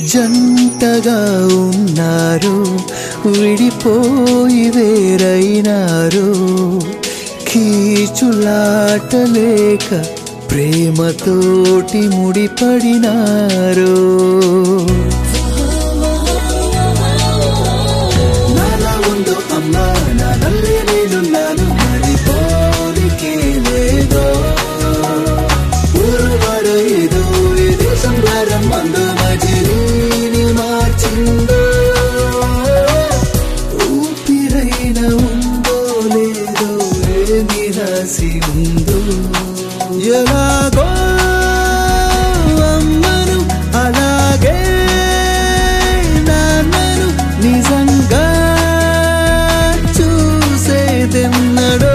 జంటగా ఉన్నారు విడిపోయి వేరైనారు కీచులాట లేక ప్రేమతోటి ముడిపడినారు నాలా ఉందో అమ్మా నానల్లే నేనున్నాను మరి పోలికే లేదో ఊరువాడ ఏదో ఈ దేశం భారం మందో మజిలీని మార్చిందో ఊపిరైన ఉందో లేదో ఏమి రాసి ఉందో ఎలాగో అమ్మను అలాగే నాన్నను నిజంగా చూసేదెన్నడో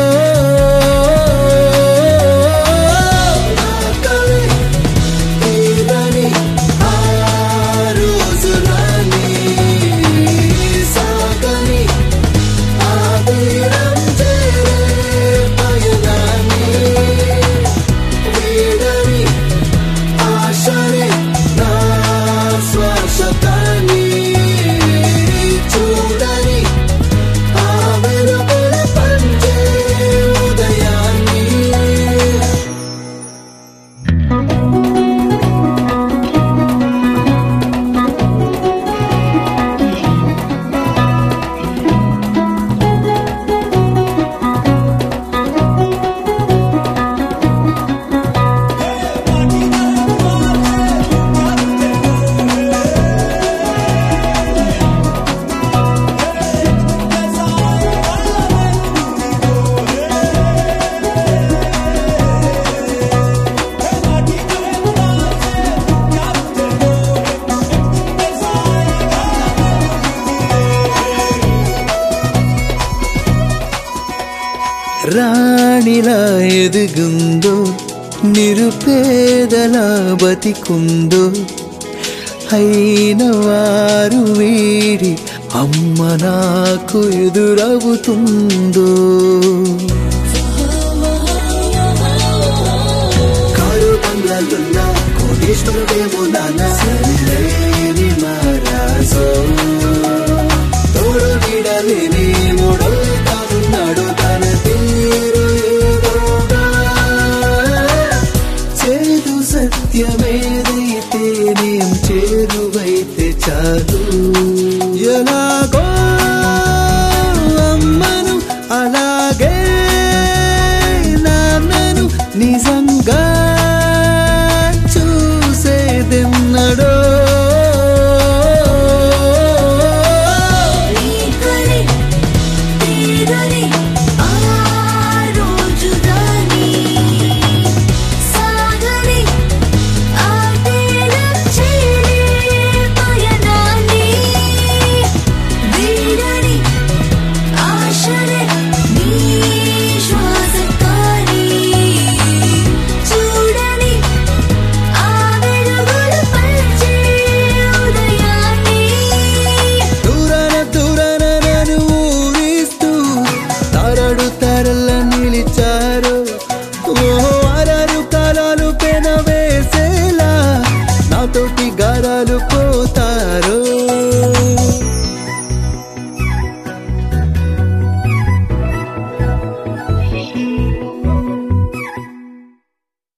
నాకలే తీరని ఆ రోజులని సాగని ఆ తీరం చేరే పయనాన్ని వీడని ఆశని నా శ్వాసతాన్ని చూడని ఆ వెలుగుల పంచే ఉదయాన్ని రాణిలా ఎదుగుందో నిరుపేదలా బతికుందో అయిన వారు వీడి అమ్మ నాకు ఎదురవుతుందో కారు బంగ్లాలున్నా కోటేశ్వరుడేమో నాన్న సరిలే